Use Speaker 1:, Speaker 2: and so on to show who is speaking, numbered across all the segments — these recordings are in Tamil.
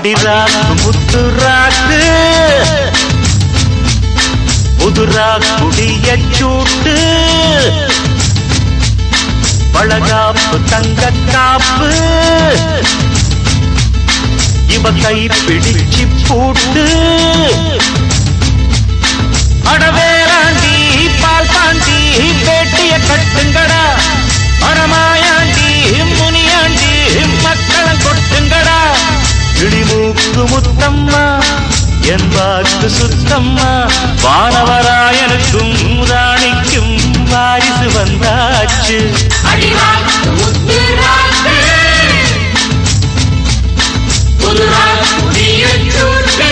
Speaker 1: அடிராக்கு முத்துராக்கு புதுரா குடிய சூட்டு பழகாப்பு தங்க காப்பு இவ கை பிடிச்சு பூட்டு அடவேலாண்டி பால் பாண்டி பேட்டிய கட்டுங்கடா மரமாயாண்டி முனியாண்டி மக்களை கொட்டுங்கடா இடிமூக்கு முத்தம்மா என் வாக்கு சுத்தம்மா வானவராயனுக்கும் ராணிக்கும் வாரிசு வந்தாச்சு
Speaker 2: அடிராக்கு முத்துராக்கு புதுராக்கு குடியச் சூட்டு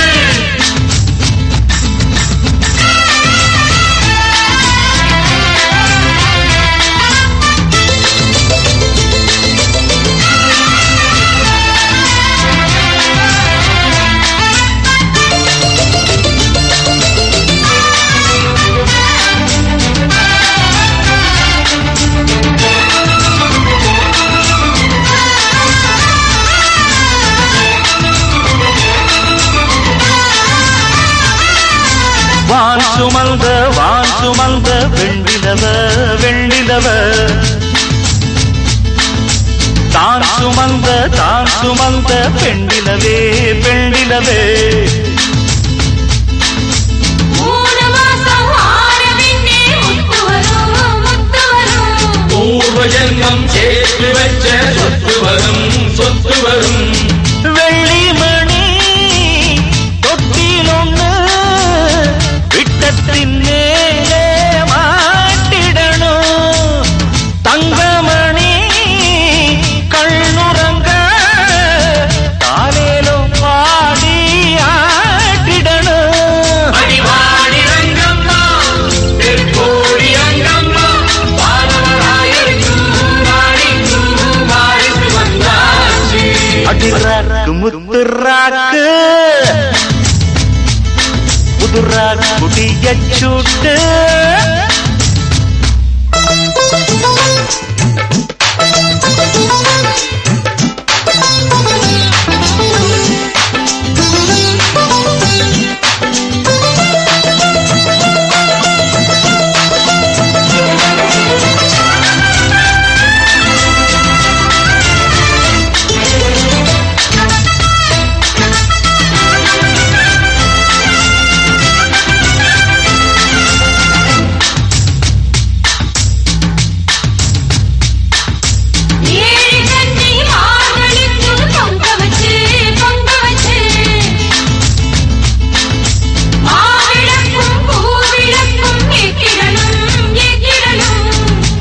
Speaker 1: வான் சுமந்த வான் சுமந்த வெண்ணிலவ வெண்ணிலவ தான் சுமந்த தான் சுமந்த பெண்ணிலவே பெண்ணிலவே
Speaker 2: மூணு மாசம் ஆரவின்னே முத்து வரும் முத்து வரும்
Speaker 3: பூர்வ ஜென்மம் சேர்த்து வச்ச சொத்து வரும் சொத்து வரும்
Speaker 1: வெள்ளிமணி தொட்டிலொன்னு விட்டத்தின் மேலே மாட்டிடணும் தங்கமணி கண்ணுறங்க தாலேலும் பாடி ஆட்டிடணும்
Speaker 3: அடிவாடி ரங்கம்மா தெற்கோடி ரங்கம்மா பாலவராயருக்கும் வாடிக்கும் வாரிசு வந்தாச்சு
Speaker 1: அடிராக்கு முத்துராக்கு புதுரா குடிய சூட்டு
Speaker 2: ஏழு கண்ணி மார்களுக்கு பொங்க வச்சு பொங்க வச்சு மாவிளக்கும் பூவிளக்கும் ஏக்கிடணும் ஏக்கிடணும்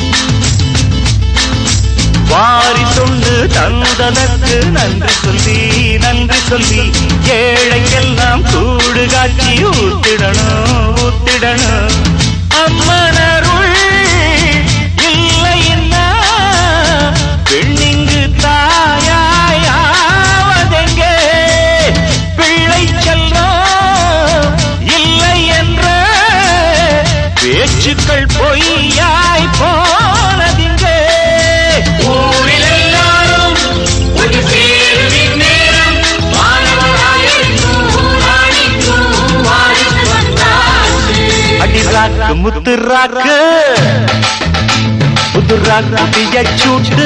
Speaker 1: வாரி தொண்டு தந்ததற்கு நன்றி சொல்லி நன்றி சொல்லி ஏழைக்கெல்லாம் கூடு காட்சி ஊத்திடணும் ஊத்திடணும் அம்மனருள் இல்லைன்னா பெண்ணிங்கு தாயாய் ஆவதெங்கே பிள்ளை செல்லம் இல்லை என்ற பேச்சுக்கள் பொய்யாய் போனதிங்கே
Speaker 3: ஊரில் எல்லாரும் ஒரு சேருவின் நேரம் பாலவராயருக்கும் வாடிக்கும் வாரிசு வந்தாச்சு
Speaker 1: அடிராக்கு முத்துராக்கு புதுராக்கு சூட்டு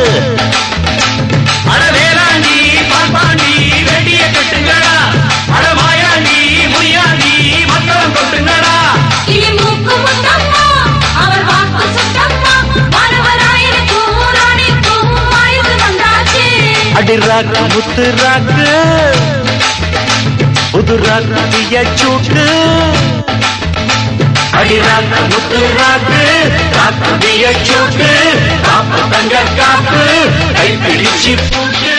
Speaker 3: அட வேளாண்டி பால்பாண்டி வெடிய கட்டுங்கடா அட மாயாண்டி முனியாண்டி மக்களம் கொட்டுங்கடா
Speaker 2: இடிமூக்கு முத்தம்மா அவர் வாக்கு சுத்தம்மா மாணவராயனுக்கும் ராணிக்கும் வாரிசு வந்தாச்சு
Speaker 1: அடிராக்கு முத்துராக்கு புதுராக்கு சூட்டு அடிராக்கு முத்துராக்கு ராக்கு சூட்டு காப்பு தங்க காப்பு கைப்பிடிச்சு பூட்டு